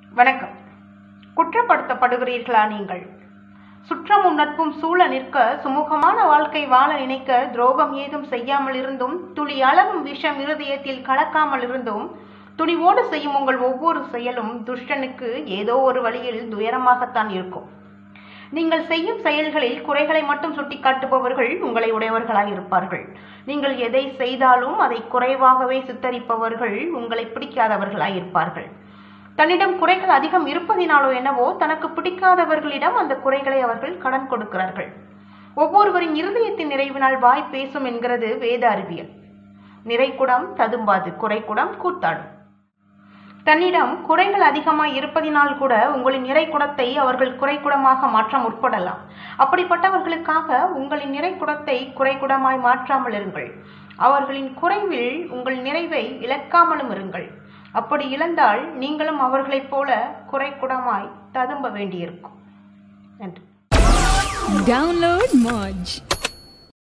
வணக்கம் குற்றப்படுத்தப்படுகிறீர்களா நீங்கள் சுற்றமும் நட்பும் சூழ நிற்க சுமூகமான வாழ்க்கை வாழ நினைக்க துரோகம் ஏதும் செய்யாமல் இருந்தும் துளி அளவும் விஷம் இருதயத்தில் கலக்காமல் இருந்தும் துணிவோடு செய்யும் உங்கள் ஒவ்வொரு செயலும் துஷ்டனுக்கு ஏதோ ஒரு வழியில் துயரமாகத்தான் இருக்கும் நீங்கள் செய்யும் செயல்களில் குறைகளை மட்டும் சுட்டிக்காட்டுபவர்கள் உங்களை உடையவர்களாய் இருப்பார்கள் நீங்கள் எதை செய்தாலும் அதை குறைவாகவே சித்தரிப்பவர்கள் உங்களை பிடிக்காதவர்களாய் இருப்பார்கள் தன்னிடம் குறைகள் அதிகம் இருப்பதினாலோ என்னவோ தனக்கு பிடிக்காதவர்களிடம் அந்த குறைகளை அவர்கள் கடன் கொடுக்கிறார்கள் ஒவ்வொருவரின் இருதயத்தின் நிறைவினால் வாய் பேசும் என்கிறது வேத அறிவியல் நிறைக்குடம் ததும்பாது குறைக்குடம் கூத்தாடும் தன்னிடம் குறைகள் அதிகமாய் இருப்பதினால் கூட உங்களின் நிறைக்குடத்தை அவர்கள் குறைக்குடமாக மாற்ற முற்படலாம் அப்படிப்பட்டவர்களுக்காக உங்களின் நிறைக்குடத்தை குறைக்குடமாய் மாற்றாமல் இருங்கள் அவர்களின் குறைவில் உங்கள் நிறைவை இழக்காமலும் இருங்கள் அப்படி இழந்தால் நீங்களும் அவர்களைப் போல குறைக்குடமாய் ததும்ப வேண்டியிருக்கும் நன்றி Download Moj.